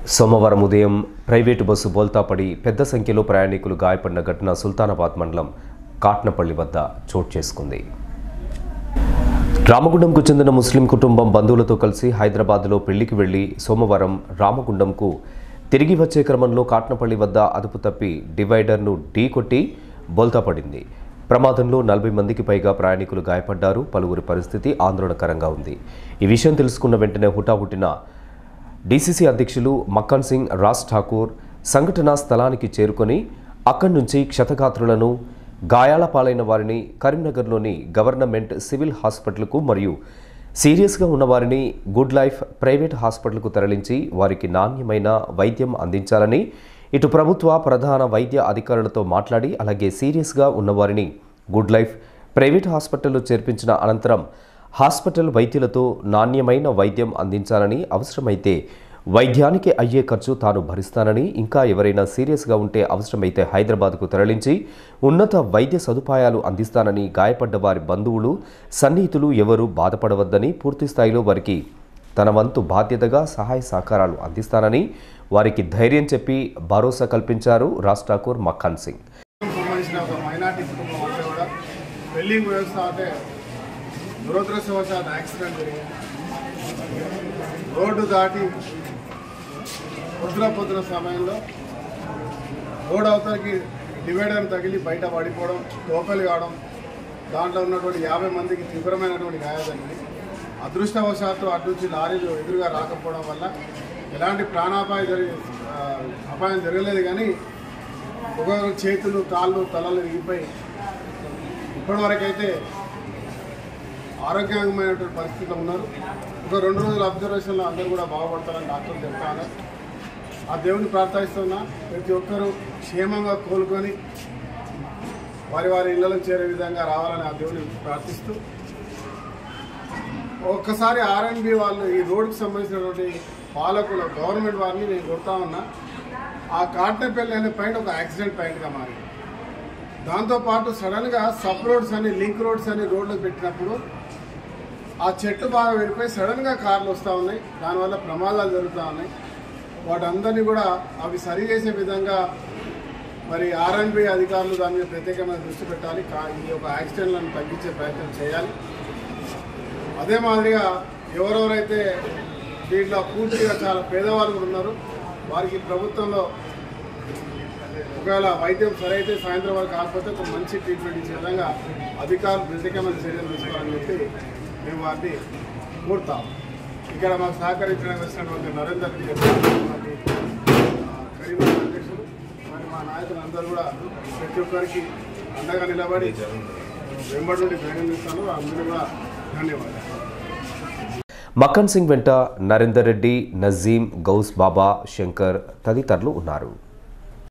సోమవారం ఉదయం private bus బోల్తాపడి పెద్ద సంఖ్యలో ప్రయాణికులు గాయపడిన ఘటన సుల్తానాబాద్ మండలం కాట్నపల్లి వద్ద చోటు చేసుకుంది రామగుండంకు చెందిన ముస్లిం కుటుంబం బంధువులతో కలిసి హైదరాబాద్లో పెళ్లికి వెళ్లి సోమవారం రామగుండంకు తిరిగి వచ్చే క్రమంలో కాట్నపల్లి వద్ద అదుపు తప్పి డివైడర్ను ఢీకొట్టి బోల్తాపడింది ప్రమాదంలో నలభై మందికి పైగా ప్రయాణికులు గాయపడ్డారు పలువురి పరిస్థితి ఆందోళనకరంగా ఉంది ఈ విషయం తెలుసుకున్న వెంటనే హుటాహుటిన డీసీసీ అధ్యక్షులు మక్కన్ సింగ్ రాజ్ ఠాకూర్ సంఘటనా స్థలానికి చేరుకొని అక్కడి నుంచి క్షతగాత్రులను గాయాల పాలైన వారిని కరీంనగర్లోని గవర్నమెంట్ సివిల్ హాస్పిటల్కు మరియు సీరియస్గా ఉన్న వారిని గుడ్ లైఫ్ ప్రైవేట్ హాస్పిటల్కు తరలించి వారికి నాణ్యమైన వైద్యం అందించాలని ఇటు ప్రభుత్వ ప్రధాన వైద్య అధికారులతో మాట్లాడి అలాగే సీరియస్గా ఉన్నవారిని గుడ్ లైఫ్ ప్రైవేట్ హాస్పిటల్లో చేర్పించిన అనంతరం హాస్పిటల్ వైద్యులతో నాణ్యమైన వైద్యం అందించాలని అవసరమైతే వైద్యానికి అయ్యే ఖర్చు తాను భరిస్తానని ఇంకా ఎవరైనా సీరియస్గా ఉంటే అవసరమైతే హైదరాబాద్కు తరలించి ఉన్నత వైద్య సదుపాయాలు అందిస్తానని గాయపడ్డ వారి బంధువులు సన్నిహితులు ఎవరూ బాధపడవద్దని పూర్తి స్థాయిలో వారికి తన వంతు బాధ్యతగా సహాయ సహకారాలు అందిస్తానని వారికి ధైర్యం చెప్పి భరోసా కల్పించారు రాజ్ ఠాకూర్ మక్కాన్ సింగ్ సంబంధించిన ఒక మైనార్టీ కుటుంబం అంతా కూడా వెల్డింగ్ వ్యవస్థ అంటే దురదృష్టవశాత్ యాక్సిడెంట్ జరిగింది రోడ్డు దాటి పొద్దున పొద్దున సమయంలో రోడ్ అవతలకి డివైడర్ తగిలి బయట పడిపోవడం లోపలి కావడం దాంట్లో ఉన్నటువంటి యాభై మందికి తీవ్రమైనటువంటి గాయాలు జరిగింది అదృష్టవశాత్తు అటు నుంచి లారీలు ఎదురుగా రాకపోవడం వల్ల ఎలాంటి ప్రాణాపాయం జరిగి ఆ, అపాయం జరగలేదు కానీ ఒక్కొక్కరు చేతులు కాళ్ళు తలలు విరిగిపోయి ఇప్పటివరకైతే ఆరోగ్యమైనటువంటి పరిస్థితిలో ఉన్నారు ఒక రెండు రోజుల అబ్జర్వేషన్లో అందరూ కూడా బాగుపడతారని డాక్టర్లు చెప్తాను ఆ దేవుని ప్రార్థిస్తున్నా ప్రతి ఒక్కరూ క్షేమంగా కోలుకొని వారి వారి ఇళ్లకు చేరే విధంగా రావాలని ఆ దేవుని ప్రార్థిస్తూ ఒక్కసారి ఆర్ఎన్బి వాళ్ళు ఈ రోడ్డుకి సంబంధించినటువంటి పాలకుల గవర్నమెంట్ వారిని నేను కొడతా ఉన్నా ఆ కాట్నపల్లి అనే పాయింట్ ఒక యాక్సిడెంట్ పాయింట్గా మారింది దాంతోపాటు సడన్గా సబ్ రోడ్స్ అని లింక్ రోడ్స్ అని రోడ్లు పెట్టినప్పుడు ఆ చెట్లు బాగా వెళ్ళిపోయి సడన్గా కార్లు వస్తూ ఉన్నాయి దానివల్ల ప్రమాదాలు జరుగుతూ ఉన్నాయి వాటందరినీ కూడా అవి సరి చేసే విధంగా మరి ఆర్ఎన్బి అధికారులు దాని మీద ప్రత్యేకమైన దృష్టి పెట్టాలి కా- ఈ యొక్క యాక్సిడెంట్లను తగ్గించే ప్రయత్నం చేయాలి అదే మాదిరిగా ఎవరెవరైతే దీంట్లో పూర్తిగా చాలా పేదవాళ్ళు కూడా ఉన్నారు వారికి ప్రభుత్వంలో ఒకవేళ వైద్యం సరైతే సాయంత్రం వరకు కాకపోతే ఒక మంచి ట్రీట్మెంట్ ఇచ్చే విధంగా అధికారులు ప్రత్యేకమైన చర్యలు తీసుకోవాలని చెప్పి మేము వారిని కోరుతాం ఇక్కడ మాకు సహకరించిన వచ్చినటువంటి నరేందర్ రెడ్డి గారు, మాకు, ఆ, కరీంనగర్ అధ్యక్షులు మరి మా నాయకులు అందరూ కూడా ప్రతి ఒక్కరికి అండగా నిలబడి వెంబడి నుండి ప్రయాణిస్తాను అందరూ కూడా ధన్యవాదాలు మక్కన్ సింగ్ వెంట నరేందర్ రెడ్డి నజీం గౌస్ బాబా శంకర్ తదితరులు ఉన్నారు